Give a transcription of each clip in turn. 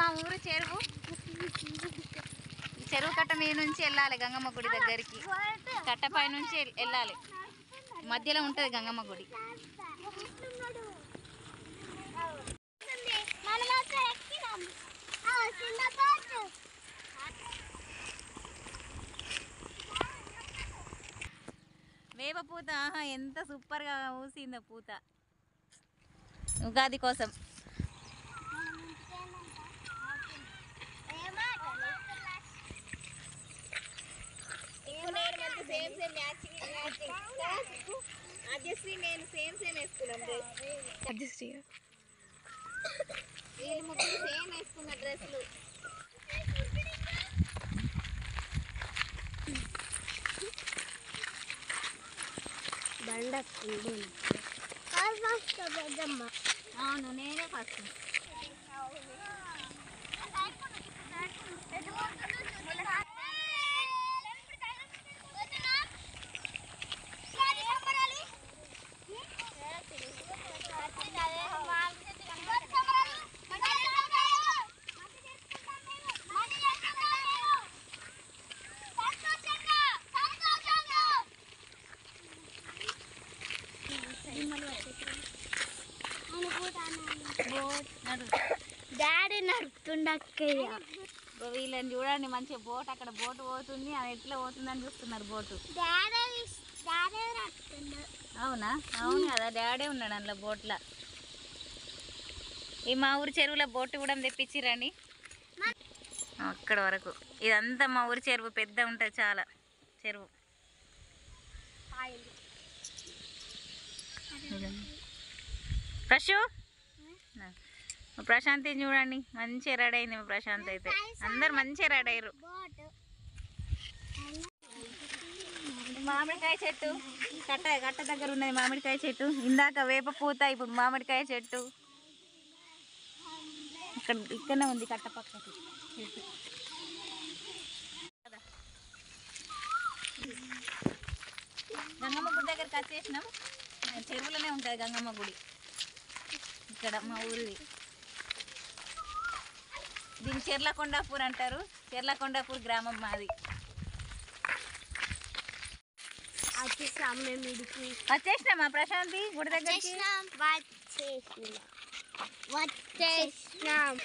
మా ఊరు చెరువు ఈ చెరువు కట్ట మీద నుంచి వెళ్ళాలి గంగమ్మ గుడి దగ్గరికి కట్ట పై నుంచి వెళ్- వెళ్ళాలి మధ్యలో ఉంటుంది గంగమ్మ గుడి మనం అక్కడ ఎక్కినాం ఆ చిన్న బాతు వేప పూత ఆహా ఎంత సూపర్గా ఊసిందో పూత ఉగాది కోసం సేమ్ సేమ్ మ్యాచింగ్ అడ్జస్ట్ నేను సేమ్ సేమ్ వేసుకున్నాను అడ్జస్ట్ వీళ్ళు ముగ్గురు సేమ్ వేసుకున్న డ్రెస్సులు బండ పెద్దమ్మ అవును నేనే ఫస్ట్ నడు డాడీ నడుపుతుండక్కయ్య ఇగో వీళ్ళని చూడండి మంచిగా బోట్ అక్కడ బోట్ పోతుంది అది ఎట్లా పోతుందని చూస్తున్నారు బోటు డాడీ డాడీ నడుపుతుండ అవునా అవును కదా డాడీ ఉన్నాడు అందులో బోట్లో ఈ మా ఊరి చెరువులో బోటు కూడా తెప్పించిరండి అక్కడ వరకు ఇదంతా మా ఊరి చెరువు పెద్ద ఉంటుంది చాలా చెరువు ప్రశు మా ప్రశాంతి చూడండి మంచిగా రెడీ అయింది మా ప్రశాంత్ అయితే అందరు మంచిగా రెడీ అయ్యారు బోట్ మామిడికాయ చెట్టు కట్ట కట్ట దగ్గర ఉన్నది మామిడికాయ చెట్టు ఇందాక వేప పూత ఇప్పుడు మామిడికాయ చెట్టు ఇక్కడ ఇక్కడనే ఉంది కట్ట పక్కకి చెట్టు కదా. గంగమ్మ గుడి దగ్గరికి వచ్చేసినాం ఆ చెరువులోనే ఉంటుంది గంగమ్మ గుడి ఇక్కడ మా ఊరిది దీన్ని చెర్లకొండాపూర్ అంటారు చెర్లకొండాపూర్ గ్రామం మాది వచ్చేసాం మేము ఇడికి వచ్చేసినామా ప్రశాంతి గుడి దగ్గరికి వచ్చేసినాం వచ్చేసినాం వచ్చేసినాం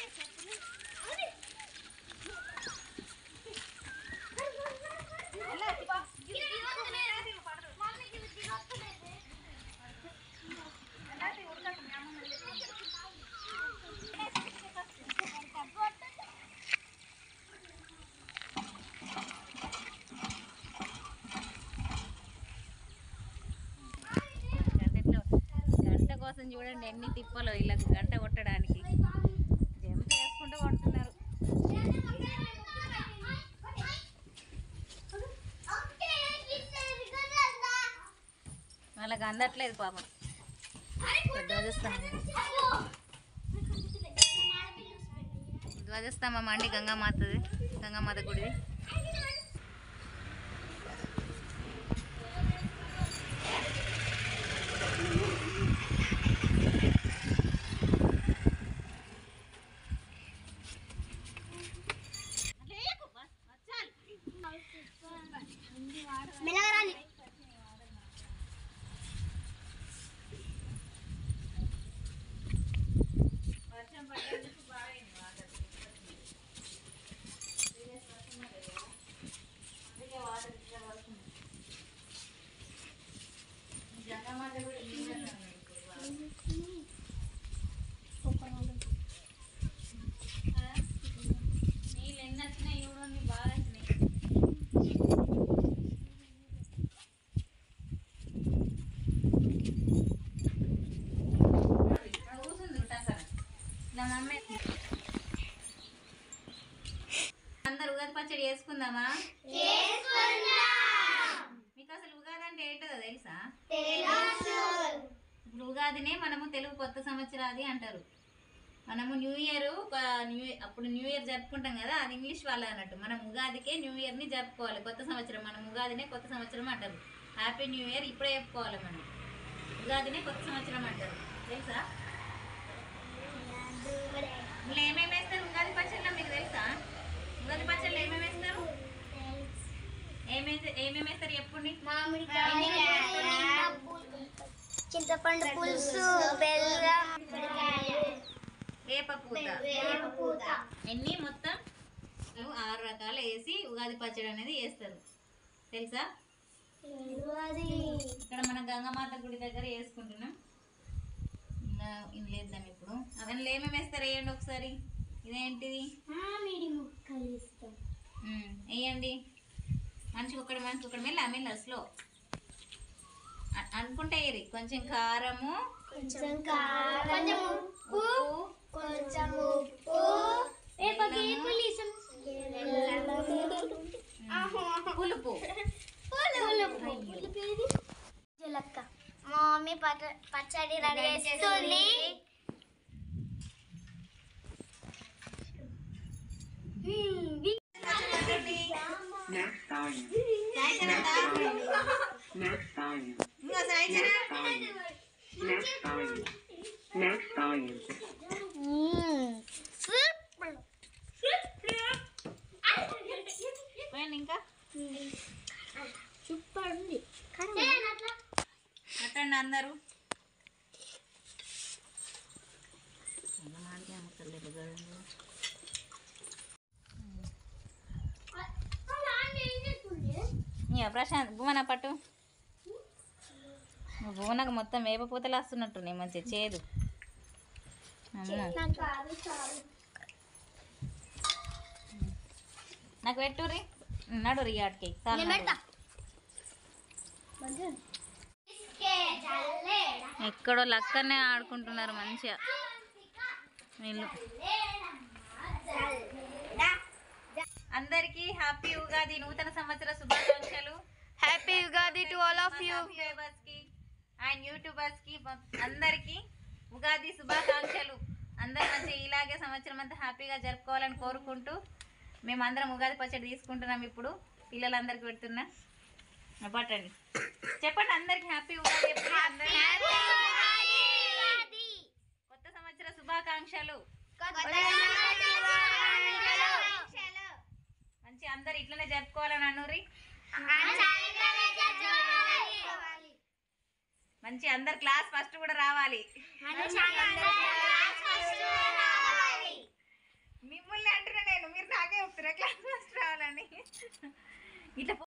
గంటలో గంట కోసం చూడండి ఎన్ని తిప్పలు వీళ్ళకి గంట కొట్టడానికి జంప్ చేసుకుంటూ కొడుతున్నారు వాళ్ళకి అందట్లేదు పాపం ధ్వజస్తంభం ధ్వజస్తంభం అండి గంగామాతది గంగామాత గుడిది మెలగరాని వర్షం పడేందుకు బాగైంది వాటర్ అందుకే వాటర్ ఇట్లా పడుతుంది జగమాత కూడా నీళ్ళలో ఉన్నాయి ఇప్పుడు బాగా. ఆ? నీళ్ళు ఎన్ని వచ్చినాయి చూడండి బాగా వచ్చినాయి ఇక్కడ కూర్చుంది ఉటాసన. నా మమ్మీ అందరు ఉగాది పచ్చడి చేసుకుందామా మీకు అసలు ఉగాది అంటే ఏంటో తెలుసా ఇప్పుడు ఉగాదినే మనము తెలుగు కొత్త సంవత్సరాది అంటారు మనము న్యూ ఇయర్ న్యూ అప్పుడు న్యూ ఇయర్ జరుపుకుంటాం కదా అది ఇంగ్లీష్ వాళ్ళ అన్నట్టు మనం ఉగాదికే న్యూ ఇయర్ని జరుపుకోవాలి కొత్త సంవత్సరం మనం ఉగాదినే కొత్త సంవత్సరం అంటారు హ్యాపీ న్యూ ఇయర్ ఇప్పుడే చెప్పుకోవాలి మనం ఉగాదినే కొత్త సంవత్సరం అంటారు తెలుసా ఇందులో ఏమేమి వేస్తారు ఉగాది ఉగాది పచ్చడిలో మీకు తెలుసా ఉగాది పచ్చడిలో ఏమేమి వేస్తారు ఏమేమి ఏమేమి వేస్తారు చెప్పండి చింతపండు పులుసు బెల్లం వేప పూత వేప పూత ఎన్ని మొత్తం ఆరు రకాలు వేసి ఉగాది పచ్చడి అనేది వేస్తారు తెలుసా అది ఇక్కడ మన గంగమాత గుడి దగ్గర వేసుకుంటున్నాం ఇంకా ఇది లేద్దాం ఇప్పుడు అవన్నీ ఏమేమి వేస్తారు వేయండి ఒకసారి ఇదేంటిది మామిడి ముక్కలు ఇస్తాం ఉమ్, వేయండి మనిషికి ఒకటి మనిషికి ఒకటి మెల్ల మెల్ల స్లో అనుకుంటే వేయరు కొంచెం కారము కొంచెం కారం కొంచెం ఉప్పు కొంచెం ఉప్పు పులుపు జలక్క మా మమ్మీ పచ్చ పచ్చడి రెడీ చేస్తుంది Next volume. సాయంత్రం Next ఉందా? volume. Next volume. ఇంకా సాయంత్రం Next volume. Next volume. Next volume. పోయండి ఇంకా సూపర్ ఉంది కట్టండి అందరూ ఇక ప్రశాంత్ భువన పట్టు భువనకు మొత్తం వేప పూతలు వస్తున్నట్టున్నాయి మంచి చేదు అమ్మో నాకు పెట్టుర్రి నడు రీ ఆడికి చాలు నడు. ఎక్కడో లక్కనే ఆడుకుంటున్నారు మంచిగా వీళ్ళు అందరికీ హ్యాపీ ఉగాది నూతన సంవత్సర శుభాకాంక్షలు happy Ugadi to all of you subscribers కి అండ్ యూట్యూబర్స్ కి అందరికి ఉగాది శుభాకాంక్షలు అందరు మంచి ఇలాగే సంవత్సరం అంతా హ్యాపీగా జరుపుకోవాలని కోరుకుంటూ మేమందరం ఉగాది పచ్చడి తీసుకుంటున్నాం ఇప్పుడు పిల్లలందరికి పెడుతున్నా ఆ, పట్టండి చెప్పండి అందరికి హ్యాపీ ఉగాది చెప్పండి. అందరికీ కొత్త సంవత్సర శుభాకాంక్షలు మంచి అందరు ఇట్లనే జరుపుకోవాలని అనురి మంచి అందరు క్లాస్ ఫస్ట్ కూడా రావాలి మిమ్మల్ని అంటున్నా నేను మీరు నాకే చెప్తున్నా క్లాస్ ఫస్ట్ రావాలని ఇట్లా